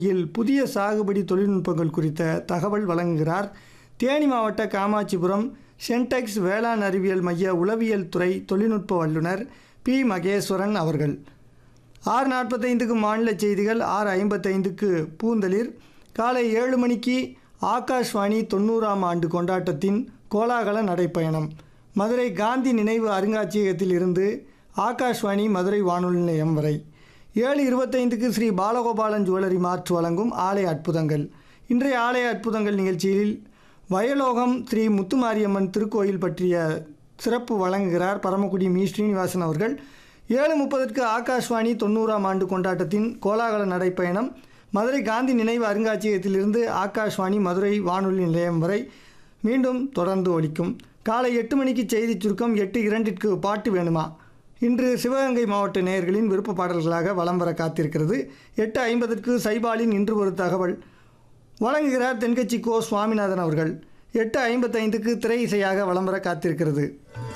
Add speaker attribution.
Speaker 1: இல் புதிய சாகுபடி தொழில்நுட்பங்கள் குறித்த தகவல் வழங்குகிறார் தேனி மாவட்ட காமாட்சிபுரம் சென்டெக்ஸ் வேளாண் அறிவியல் மைய உளவியல் துறை தொழில்நுட்ப வல்லுநர் பி மகேஸ்வரன் அவர்கள் ஆறு நாற்பத்தைந்துக்கு மாநில செய்திகள் ஆறு ஐம்பத்தைந்துக்கு பூந்தளிர் காலை ஏழு மணிக்கு ஆகாஷ்வாணி தொண்ணூறாம் ஆண்டு கொண்டாட்டத்தின் கோலாகல நடைப்பயணம் மதுரை காந்தி நினைவு அருங்காட்சியகத்தில் இருந்து ஆகாஷ்வாணி மதுரை வானொலி நிலையம் வரை ஏழு இருபத்தைந்துக்கு ஸ்ரீ பாலகோபாலன் ஜுவல்லரி மார்ட் வழங்கும் ஆலய அற்புதங்கள் இன்றைய ஆலய அற்புதங்கள் நிகழ்ச்சியில் வயலோகம் ஸ்ரீ முத்துமாரியம்மன் திருக்கோயில் பற்றிய சிறப்பு வழங்குகிறார் பரமக்குடி மீ ஸ்ரீனிவாசன் அவர்கள் ஏழு முப்பதற்கு ஆகாஷ்வாணி தொண்ணூறாம் ஆண்டு கொண்டாட்டத்தின் கோலாகல நடைப்பயணம் மதுரை காந்தி நினைவு அருங்காட்சியகத்திலிருந்து ஆகாஷ்வாணி மதுரை வானொலி நிலையம் வரை மீண்டும் தொடர்ந்து ஒலிக்கும் காலை எட்டு மணிக்கு செய்திச் சுருக்கம் எட்டு இரண்டிற்கு பாட்டு வேணுமா இன்று சிவகங்கை மாவட்ட நேயர்களின் விருப்ப பாடல்களாக வலம் வர காத்திருக்கிறது எட்டு ஐம்பதற்கு சைபாலின் இன்று ஒரு தகவல் வழங்குகிறார் தென்கட்சி கோ சுவாமிநாதன் அவர்கள் எட்டு ஐம்பத்தைந்துக்கு திரை இசையாக வலம் வர காத்திருக்கிறது